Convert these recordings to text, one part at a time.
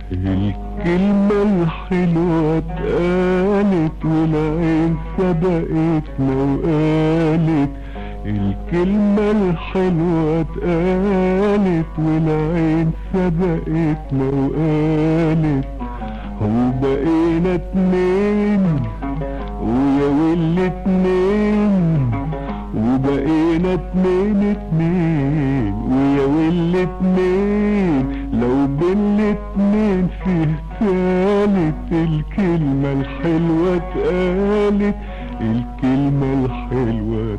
الكلمة الحلوة اتقالت والعين سبقتنا وقالت الكلمة الحلوة اتقالت والعين سبقتنا وقالت هو بقينا اتنين ويا ويل اتنين وبقينا اتنين اتنين ويا ويل اتنين لو بين الاتنين فيه تالت الكلمة الحلوة اتقالت الكلمة الحلوة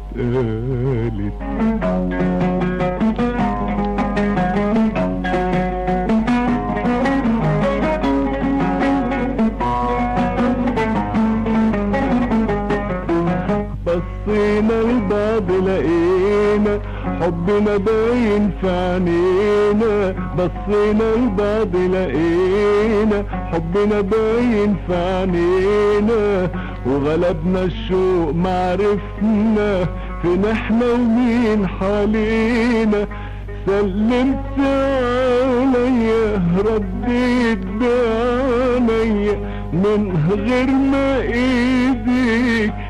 اتقالت بصينا لبعض لقينا حبنا باين في عينينا بصينا لبعض لقينا حبنا باين في عينينا وغلبنا الشوق معرفنا فين احنا ومين حالينا سلمت عليا رديت بعينيا من غير ما ايديك